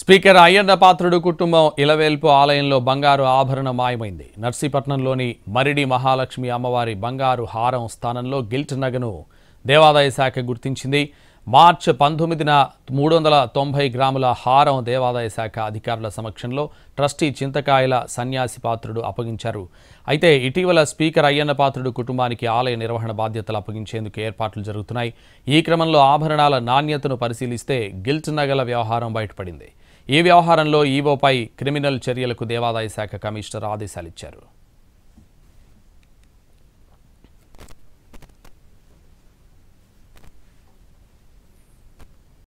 speaker Ayyanna పాత్రుడు కుటుంబం ఇలవేల్పు ఆలయంలో బంగారు ఆభరణం మాయమైంది నర్సీపట్నంలోని మరిడి మహాలక్ష్మి అమ్మవారి బంగారు హారం స్థానంలో గిల్ట్ నగను దేవాదాయ శాఖ గుర్తించింది మార్చ్ పంతొమ్మిదిన మూడు వందల తొంభై గ్రాముల హారం దేవాదాయ శాఖ అధికారుల సమక్షంలో ట్రస్టీ చింతకాయల సన్యాసి పాత్రుడు అప్పగించారు అయితే ఇటీవల స్పీకర్ అయ్యన్న పాత్రుడు కుటుంబానికి ఆలయ నిర్వహణ బాధ్యతలు అప్పగించేందుకు ఏర్పాట్లు జరుగుతున్నాయి ఈ క్రమంలో ఆభరణాల నాణ్యతను పరిశీలిస్తే గిల్ట్ నగల వ్యవహారం బయటపడింది ఈ వ్యవహారంలో ఈవోపై క్రిమినల్ చర్యలకు దేవాదాయ శాఖ కమిషనర్ ఆదేశాలిచ్చారు